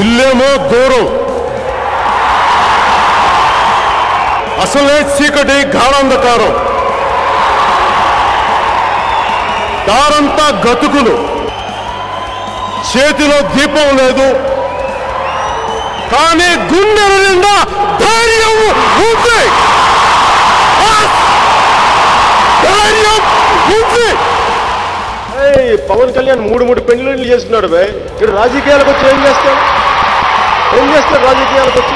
ఇల్లేమో దూరం అసలే చీకటి గాఢాంధకారం దారంతా గతుకులు చేతిలో దీపం లేదు కానీ గుండెల నిండా ధైర్యం ఉంది ఆ! ధైర్యం ఉంది ఏయ్, పవన్ కళ్యాణ్ మూడు మూడు పెళ్లిళ్ళు చేస్తున్నాడు బే ఇక్కడ రాజకీయాలకు వచ్చి ఏం చేస్తాడు ఏం చేస్తాడు రాజకీయాలకు వచ్చి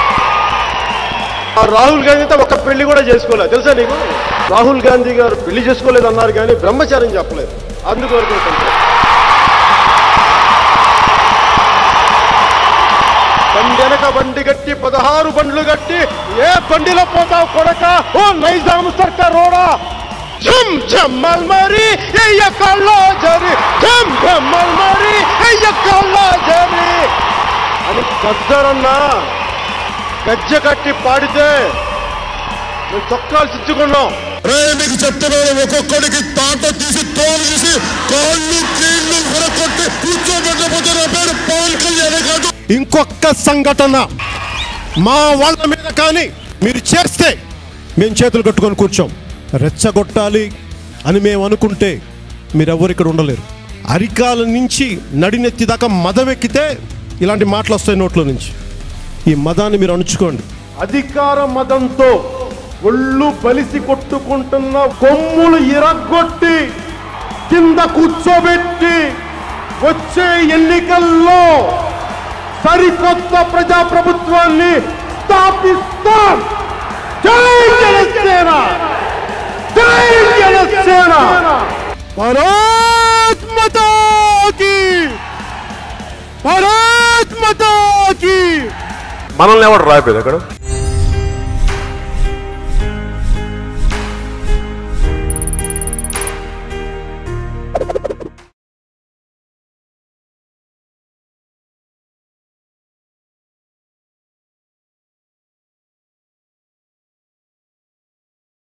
ఆ రాహుల్ గాంధీ అయితే ఒక్క పెళ్లి కూడా చేసుకోలేదు తెలుసా నీకు రాహుల్ గాంధీ గారు పెళ్లి చేసుకోలేదు అన్నారు కానీ బ్రహ్మచారం చెప్పలేదు అందువరకు కొంచెం. బండి వెనక బండి గట్టి పదహారు బండ్లు గట్టి ఏ బండిలో పోతావు కొడక ఓ నైజాం సర్కార్ రోడా ఝమ్ ఝమ్మల్ మరి ఎయ్య కళ్ళో జరి ఝమ్ ఝమ్మల్ మరి ఎయ్య కళ్ళో జరి అని గద్దరన్నా గజ్జె కట్టి పాడితే మేము చొక్కాలు చిచ్చుకున్నాం రే నీకు చెప్తున్నాను ఒక్కొక్కడికి తాట తీసి తోలు తీసి కాళ్ళు కీళ్ళు విరగొట్టి కూర్చోబెట్టకపోతే నా పేరు పవన్ కళ్యాణ్ కాదు ఇంకొక సంఘటన మా వాళ్ళ మీద కానీ మీరు చేస్తే మేము చేతులు కట్టుకొని కూర్చోం రెచ్చగొట్టాలి అని మేము అనుకుంటే మీరెవ్వరు ఇక్కడ ఉండలేరు అరికాల నుంచి నడినెత్తి దాకా మదం ఎక్కితే ఇలాంటి మాటలు వస్తాయి నోట్లో నుంచి ఈ మదాన్ని మీరు అణుచుకోండి అధికార మదంతో ఒళ్ళు బలిసి కొట్టుకుంటున్న కొమ్ములు ఇరగొట్టి కింద కూర్చోబెట్టి వచ్చే ఎన్నికల్లో సరికొత్త ప్రజాప్రభుత్వాన్ని స్థాపిస్తాం జై జనసేన జై జనసేన భారత్ మాతా కీ భారత్ మాతా కీ మనల్ని ఎవరు రాయిపోయింది అక్కడ